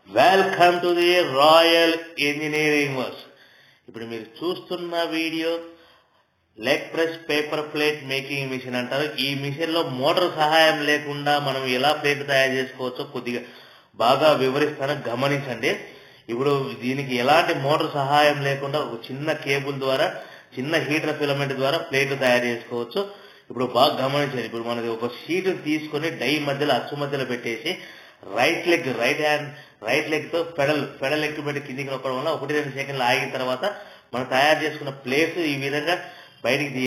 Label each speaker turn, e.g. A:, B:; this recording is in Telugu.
A: welcome to the royal engineering works ఇప్పుడు మీరు చూస్తున్న video leg press paper plate making machine అంటారు ఈ మిషన్ లో మోటార్ సహాయం లేకుండా మనం ఎలా ప్లేట్ తయారు చేసుకోవచ్చో కొద్దిగా బాగా వివరిస్తాను గమనించండి ఇప్పుడు దీనికి ఎలాంటి మోటార్ సహాయం లేకుండా ఒక చిన్న కేబుల్ ద్వారా చిన్న హీటర్ ఫిలమెంట్ ద్వారా ప్లేట్ తయారు చేసుకోవచ్చు ఇప్పుడు బాగా గమనించండి ఇప్పుడు మనది ఒక షీట్ తీసుకొని డై మధ్యలో అచ్చు మధ్యలో పెట్టేసి right leg right hand right leg తో పెడల్ పెడల్ ఎక్కువ పెట్టి కిందికి నొక్కడం వల్ల ఒకటి రెండు సెకండ్లు ఆగిన తర్వాత మనం తయారు చేసుకున్న ప్లేస్ ఈ విధంగా బయటికి తీ-